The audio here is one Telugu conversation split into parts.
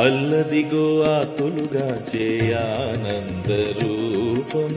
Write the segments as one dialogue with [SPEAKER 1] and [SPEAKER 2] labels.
[SPEAKER 1] అల్లదిగో ఆతులుగా చేయానంద రూపం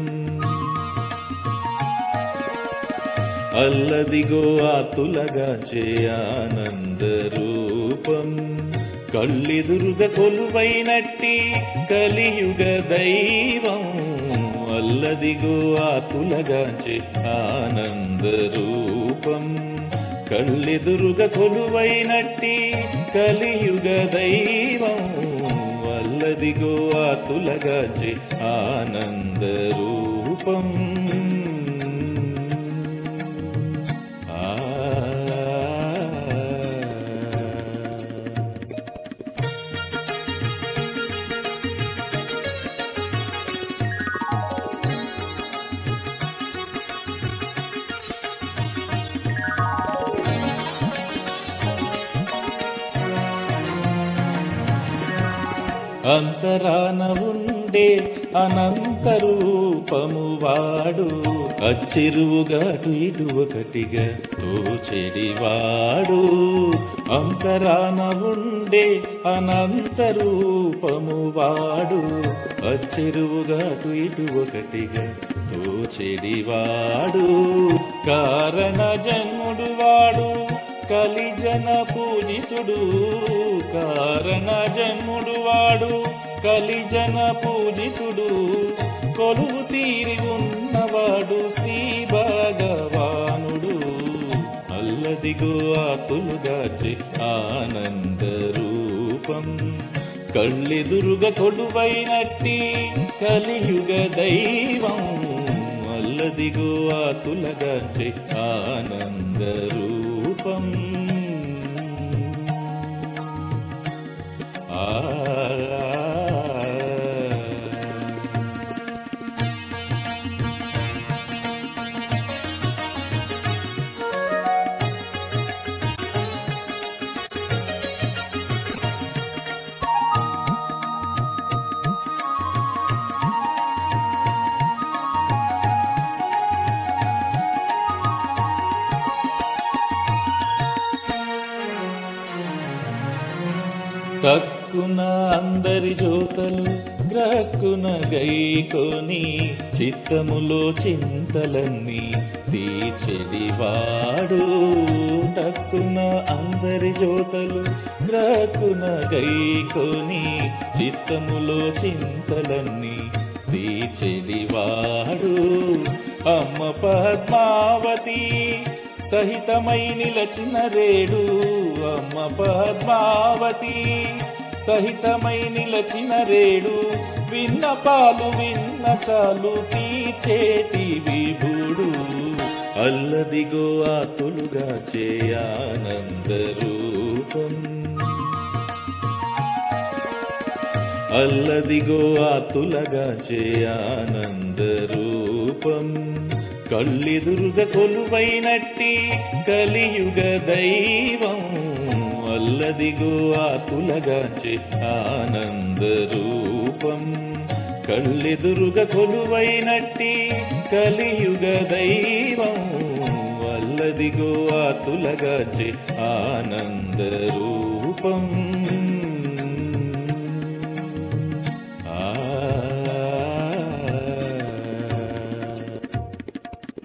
[SPEAKER 1] అల్లదిగో ఆతులగా చేయానంద రూపం కళ్ళెదురుగ కొలువైనట్టి కలియుగ దైవం అల్లదిగో ఆతులగా చే ఆనంద రూపం కళ్ళెదురుగ కొలువైనట్టి కలియుగ దైవం అల్లదిగో ఆతులగా చే ఆనంద రూపం ఆ అంతరాన ఉండే అనంత రూపము వాడు అచ్చిరువుగా అటు ఇటు ఒకటిగా తోచెడివాడు అంతరాన ఉండే అనంత రూపము వాడు అచ్చిరువుగా అటు ఇటు ఒకటిగా తోచెడివాడు కారణ జన్ముడు వాడు కలిజన పూజితుడు కారణ జన్ముడు వాడు కలిజన పూజితుడు కొలువు తీరి ఉన్నవాడు శ్రీ భగవానుడు అల్లదిగో ఆతులుగాచి ఆనంద రూపం కళ్ళెదురుగ కొలువైనట్టి కలియుగ దైవం అల్లదిగో ఆతులగాచి ఆనంద రూపం ఆ కక్కున అందరి జోతలు గ్రక్కున గైకొని చిత్తములో చింతలన్నీ తీచెడివాడు టక్కున అందరి జోతలు గ్రక్కున గైకొని చిత్తములో చింతలన్నీ తీచెడివాడు అమ్మ పద్మావతి సహితమై నిలచిన రేడు అమ్మ పద్మావతి సహితమై నిలచిన రేడు విన్న పాలు విన్న చాలు తీచేటి విభుడు అల్లదిగో ఆతులుగా చేయానంద రూపం అల్లదిగో ఆతులగా చేయానంద రూపం కళ్ళెదురుగ కొలువైనట్టి కలియుగ దైవం అల్లదిగో ఆతులగా చే ఆనంద రూపం కళ్ళెదురుగ కొలువైనట్టి కలియుగ దైవం అల్లదిగో ఆతులగా చే ఆనంద రూపం